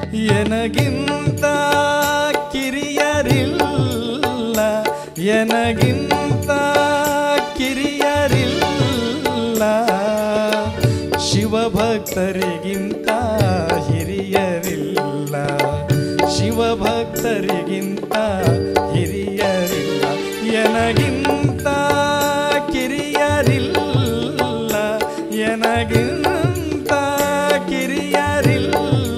ಎನಗಿಂತ ಕಿರಿಯರಿಲ್ಲ ಎನಗಿಂತ ಕಿರಿಯರಿಲ್ಲ ಶಿವಭಕ್ತರಿಗಿಂತ ಹಿರಿಯರಿಲ್ಲ ಶಿವಭಕ್ತರಿಗಿಂತ ಹಿರಿಯರಿಲ್ಲ ಎನಗಿಂತ ಕಿರಿಯರಿಲ್ಲ ಎನಗಿಂತ ಕಿರಿಯರಿಲ್ಲ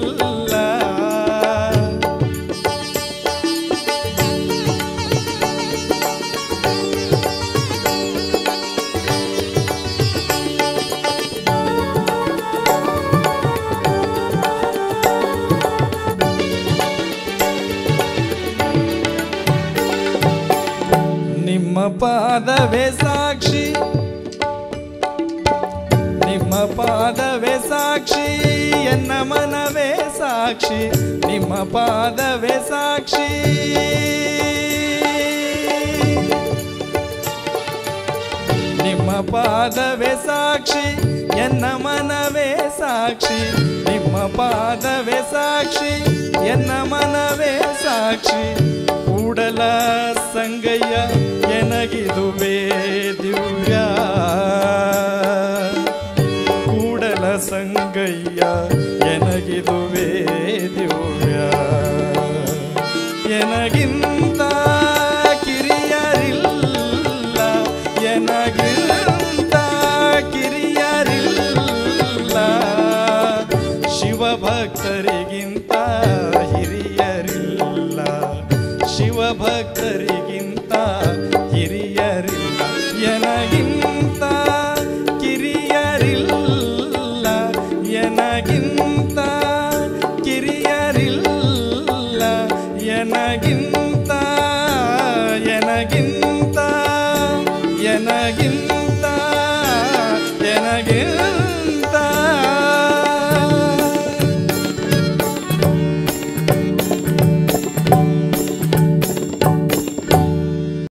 ನಿಮ್ಮ ಪಾದವೇ ಸಾಕ್ಷಿ ನಿಮ್ಮ ಪಾದವೇ ಸಾಕ್ಷಿ ಎನ್ನ ಮನವೇ ಸಾಕ್ಷಿ ನಿಮ್ಮ ಪಾದವೇ ಸಾಕ್ಷಿ ನಿಮ್ಮ ಪಾದವೇ ಸಾಕ್ಷಿ ಎನ್ನ ಮನವೇ ಸಾಕ್ಷಿ ನಿಮ್ಮ ಪಾದವೇ ಸಾಕ್ಷಿ ಎನ್ನ ಮನವೇ ಸಾಕ್ಷಿ ಕೂಡಲ ಸಂಗಯ್ಯ ಎನಗಿದುವೆ ದಿವ್ಯ ಕೂಡಲ ಸಂಗಯ್ಯ ಎನಗಿದುವೆ ದಿವ್ಯ ಎನಗಿಂತ ಕಿರಿಯರಿಲ್ಲ ಎನಗಿಂತ ಕಿರಿಯರಿಲ್ಲ ಶಿವಭಕ್ತರಿಗಿಂತ ಹಿರಿಯರಿಲ್ಲ ಶಿವಭಕ್ತರಿಗಿಂತ ಹಿರಿಯರಿಲ್ಲ ಎನಗಿಂತ ಕಿರಿಯರಿಲ್ಲ ಎನಗಿಂತ ಕಿರಿಯರಿಲ್ಲ ಎನಗಿಂತ